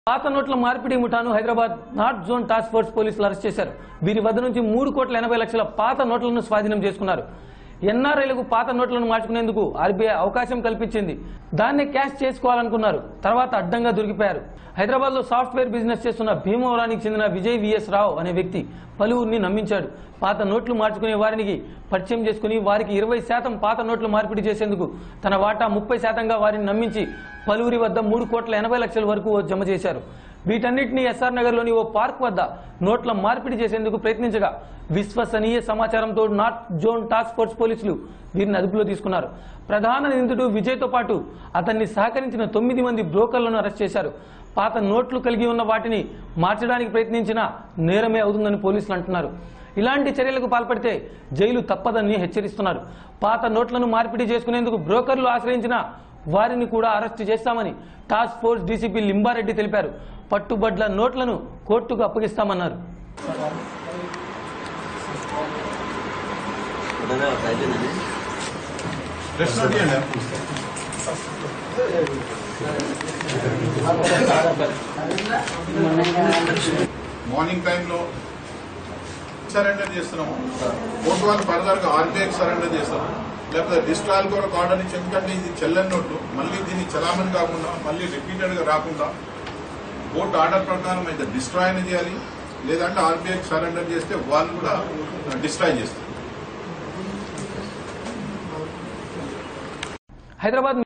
పాత నోట్ల మార్పిడి ముఠాను Hyderabad north zone task force పోలీసులు అరెస్ట్ చేశారు వీరి వద్ద నుంచి మూడు కోట్ల ఎనభై లక్షల పాత నోట్లను స్వాధీనం చేసుకున్నారు ఎన్ఆర్ఐలకు పాత నోట్లను మార్చుకునేందుకు ఆర్బీఐ అవకాశం కల్పించింది దాన్ని క్యాష్ చేసుకోవాలనుకున్నారు తర్వాత అడ్డంగా దొరికిపోయారు హైదరాబాద్ లో సాఫ్ట్వేర్ బిజినెస్ చేస్తున్న భీమవరానికి చెందిన విజయ్ విఎస్ రావు అనే వ్యక్తి పలువురిని నమ్మించాడు పాత నోట్లు మార్చుకునే వారికి పరిచయం చేసుకుని వారికి ఇరవై శాతం పాత నోట్లు మార్పిడి చేసేందుకు తన వాటా ముప్పై శాతంగా వారిని నమ్మించి పలువురి వద్ద మూడు కోట్ల ఎనభై లక్షల వరకు జమ చేశారు వీటన్నిటిని ఎస్ఆర్ నగర్ లోని ఓ పార్క్ వద్ద నోట్ల మార్పిడి చేసేందుకు ప్రయత్నించగా విశ్వసనీయ సమాచారంతో నార్త్ జోన్ టాస్క్ ఫోర్స్ పోలీసులు వీరిని అదుపులో తీసుకున్నారు ప్రధాన నిందితుడు విజయ్తో పాటు అతన్ని సహకరించిన తొమ్మిది మంది బ్రోకర్లను అరెస్ట్ చేశారు పాత నోట్లు కలిగి ఉన్న వాటిని మార్చడానికి ప్రయత్నించినా నేరమే అవుతుందని పోలీసులు అంటున్నారు ఇలాంటి చర్యలకు పాల్పడితే జైలు తప్పదని హెచ్చరిస్తున్నారు పాత నోట్లను మార్పిడి చేసుకునేందుకు బ్రోకర్లు ఆశ్రయించిన వారిని కూడా అరెస్టు చేస్తామని టాస్క్ ఫోర్స్ డీసీపీ లింబారెడ్డి తెలిపారు పట్టుబడ్ల నోట్లను కోర్టుకు అప్పగిస్తామన్నారు Let's not hear that. Morning time surrender చేస్తున్నాము కోర్టు వాళ్ళు ఫర్దర్ గా ఆర్బీఐకి సరెండర్ చేస్తాము లేకపోతే డిస్ట్రాయల్ కొరకు ఆర్డర్ ఇచ్చి ఎందుకంటే ఇది చెల్లని నోట్లు మళ్ళీ దీన్ని చలామణి కాకుండా మళ్ళీ రిపీటెడ్ గా రాకుండా కోర్టు ఆర్డర్ ప్రకారం అయితే డిస్ట్రాయ్ చేయాలి లేదంటే ఆర్బీఐకి సరెండర్ చేస్తే వాళ్ళు కూడా డిస్ట్రాయ్ చేస్తారు హైదరాబాద్